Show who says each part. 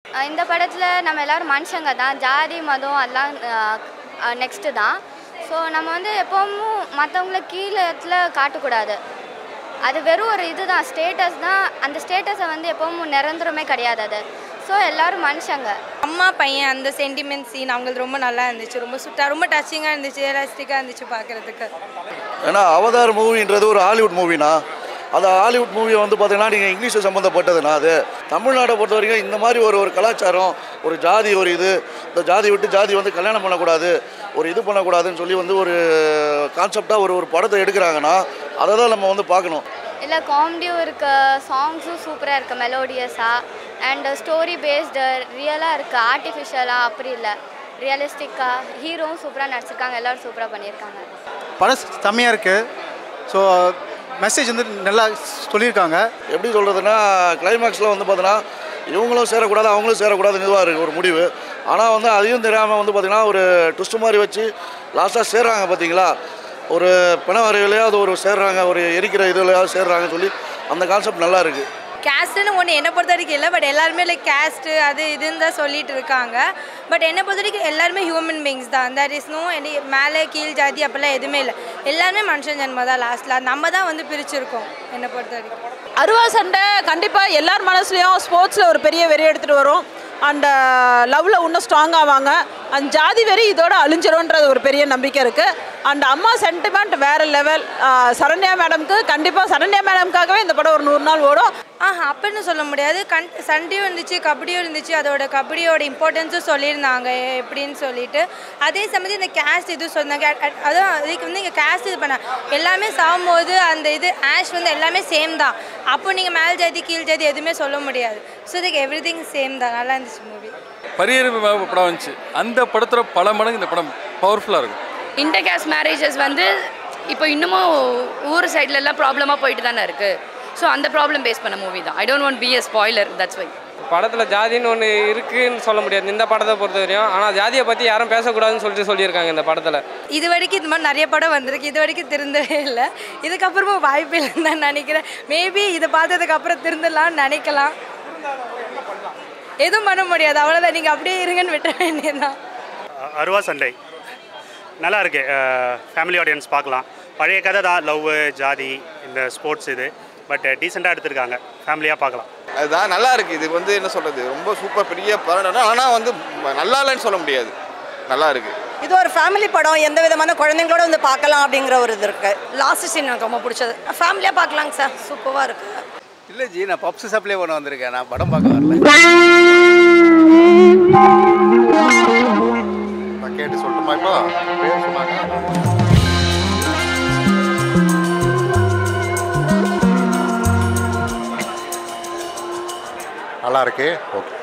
Speaker 1: அஹ் இந்த படத்தில் நம்ம எல்லாரும் மனுஷங்க தான் ஜாதி மதம் அதெல்லாம் நெக்ஸ்ட்டு தான் ஸோ நம்ம வந்து எப்பவும் மற்றவங்கள கீழத்தில் காட்டக்கூடாது அது வெறும் ஒரு இதுதான் ஸ்டேட்டஸ் தான் அந்த ஸ்டேட்டஸை வந்து எப்பவும் நிரந்தரமே கிடையாது அது ஸோ எல்லாரும் மனுஷங்க
Speaker 2: அம்மா பையன் அந்த சென்டிமெண்ட் சீன் அவங்களுக்கு ரொம்ப நல்லா இருந்துச்சு ரொம்ப சுட்டா ரொம்ப டச்சிங்காக இருந்துச்சு ரியலிஸ்டிக்காக இருந்துச்சு பார்க்குறதுக்கு
Speaker 3: ஏன்னா அவதார் மூவின்றது ஒரு ஹாலிவுட் மூவினா அந்த ஹாலிவுட் மூவி வந்து பார்த்தீங்கன்னா நீங்கள் இங்கிலீஷ் சம்மந்தப்பட்டதுனா அது தமிழ்நாட்டை பொறுத்த வரைக்கும் இந்த மாதிரி ஒரு ஒரு கலாச்சாரம் ஒரு ஜாதி ஒரு இது இந்த ஜாதி விட்டு ஜாதி வந்து கல்யாணம் பண்ணக்கூடாது ஒரு இது பண்ணக்கூடாதுன்னு சொல்லி வந்து ஒரு கான்செப்டாக ஒரு ஒரு படத்தை எடுக்கிறாங்கன்னா அதை தான் நம்ம வந்து பார்க்கணும்
Speaker 1: இல்லை காமெடியும் இருக்கு சாங்ஸும் சூப்பராக இருக்குது மெலோடியஸாக அண்ட் ஸ்டோரி பேஸ்டு ரியலாக இருக்குது ஆர்டிஃபிஷியலாக அப்படி இல்லை ரியலிஸ்டிக்காக ஹீரோவும் சூப்பராக நடிச்சிருக்காங்க எல்லோரும் சூப்பராக பண்ணியிருக்காங்க
Speaker 4: படம் செம்மையாக இருக்குது ஸோ மெசேஜ் வந்து நல்லா சொல்லியிருக்காங்க
Speaker 3: எப்படி சொல்கிறதுனா கிளைமேக்ஸில் வந்து பார்த்தீங்கன்னா இவங்களும் சேரக்கூடாது அவங்களும் சேரக்கூடாதுன்னு இதுவாக இருக்குது ஒரு முடிவு ஆனால் வந்து அதையும் தெரியாமல் வந்து பார்த்திங்கன்னா ஒரு ட்விஸ்ட் மாதிரி வச்சு லாஸ்ட்டாக சேர்றாங்க பார்த்தீங்களா ஒரு பிண வரையிலையாவது ஒரு சேர்றாங்க ஒரு எரிக்கிற இதுலையாவது சேர்றாங்கன்னு சொல்லி அந்த கான்செப்ட் நல்லா இருக்குது
Speaker 2: கேஸ்ட்டுன்னு ஒன்று என்னை பொறுத்த வரைக்கும் இல்லை பட் எல்லாருமே லைக் கேஸ்ட்டு அது இதுன்னு தான் சொல்லிட்டு இருக்காங்க பட் என்னை பொறுத்த வரைக்கும் எல்லாருமே ஹியூமன் பீங்ஸ் தான் தட் இஸ் நோ எனி மேலே கீழ் ஜாதி அப்படிலாம் எதுவுமே இல்லை எல்லாருமே மனுஷன் ஜென்மம் தான் லாஸ்ட்டில் நம்ம தான் வந்து பிரிச்சிருக்கோம் என்னை பொறுத்த வரைக்கும்
Speaker 5: அருவா சண்டை கண்டிப்பாக எல்லார் மனசுலையும் ஸ்போர்ட்ஸில் ஒரு பெரிய வெறி எடுத்துகிட்டு வரும் அண்ட் லவ்வில் இன்னும் ஸ்ட்ராங் ஆவாங்க அந்த ஜாதி வெறி இதோட அழிஞ்சிரும்ன்றது ஒரு பெரிய நம்பிக்கை இருக்குது அண்ட் அம்மா சென்டிமெண்ட் வேறு லெவல் சரண்யா மேடம்க்கு கண்டிப்பாக சரண்யா மேடம்காகவே இந்த படம் ஒரு நூறு நாள் ஓடும்
Speaker 2: ஆஹா அப்படின்னு சொல்ல முடியாது கண் சண்டையும் இருந்துச்சு கபடியும் இருந்துச்சு அதோட கபடியோட இம்பார்ட்டன்ஸும் சொல்லியிருந்தாங்க எப்படின்னு சொல்லிட்டு அதே சமயத்தில் இந்த கேஸ்ட் இது சொன்னாங்க அ- அ- அதான் அதுக்கு வந்து இங்கே கேஸ்ட் இது பண்ண எல்லாமே சாகும்போது அந்த இது ஆஷ் வந்து எல்லாமே சேம் தான் அப்போ நீங்கள் மேல் ஜாதி கீழ் ஜாதி எதுவுமே சொல்ல முடியாது ஸோ இதுக்கு எவ்ரி திங் சேம் தான் நல்லா இருந்துச்சு மூவி
Speaker 6: பரியர் படம் வந்துச்சு அந்த படத்தில் பல மடங்கு இந்த படம் பவர்ஃபுல்லாக இருக்கும்
Speaker 7: இன்டர் கேஸ்ட் மேரேஜஸ் வந்து இப்போ இன்னமும் ஊர் சைட்ல எல்லாம் ப்ராப்ளமாக போயிட்டு தானே இருக்குது ஸோ அந்த ப்ராப்ளம் பேஸ் பண்ண மூவி தான் I don't want be a spoiler that's why
Speaker 8: படத்தில் ஜாதின்னு ஒன்று இருக்குன்னு சொல்ல முடியாது இந்த படத்தை பொறுத்த வரையும் ஆனால் ஜாதியை பற்றி யாரும் பேசக்கூடாதுன்னு சொல்லிட்டு சொல்லியிருக்காங்க இந்த படத்தில்
Speaker 2: இது வரைக்கும் இது மாதிரி நிறைய படம் வந்திருக்கு இது வரைக்கும் திருந்தவே இல்லை இதுக்கப்புறமும் வாய்ப்பு இல்லைன்னு தான் நினைக்கிறேன் மேபி இதை பார்த்ததுக்கு அப்புறம் திருந்தலாம்னு நினைக்கலாம் எதுவும் பண்ண முடியாது அவ்வளோதான் நீங்கள் அப்படியே இருங்கன்னு விட்ட வேண்டியதுதான்
Speaker 9: அருவா சண்டை நல்லா இருக்கு ஃபேமிலி ஆடியன்ஸ் பார்க்கலாம் பழைய கதை தான் லவ் ஜாதி இந்த ஸ்போர்ட்ஸ் இது பட் டீசெண்டாக எடுத்திருக்காங்க ஃபேமிலியாக பார்க்கலாம்
Speaker 10: அதுதான் நல்லா இருக்கு இது வந்து என்ன சொல்றது ரொம்ப சூப்பர் பெரிய படம் ஆனால் வந்து நல்லா இல்லைன்னு சொல்ல முடியாது நல்லா இருக்கு
Speaker 11: இது ஒரு ஃபேமிலி படம் எந்த விதமான குழந்தைங்களோட வந்து பார்க்கலாம் அப்படிங்கிற ஒரு இது இருக்கு லாஸ்ட் சீன் எனக்கு ரொம்ப பிடிச்சது ஃபேமிலியாக பார்க்கலாங்க சார் சூப்பராக இருக்கு
Speaker 4: இல்லை ஜி நான் பப்ஸ் சப்ளை பண்ண வந்திருக்கேன் நான் படம் பார்க்க வரல
Speaker 10: நான் கேட்டு சொல்லட்டுமா இப்போ பேர் சொன்னாங்க நல்லா இருக்கு ஓகே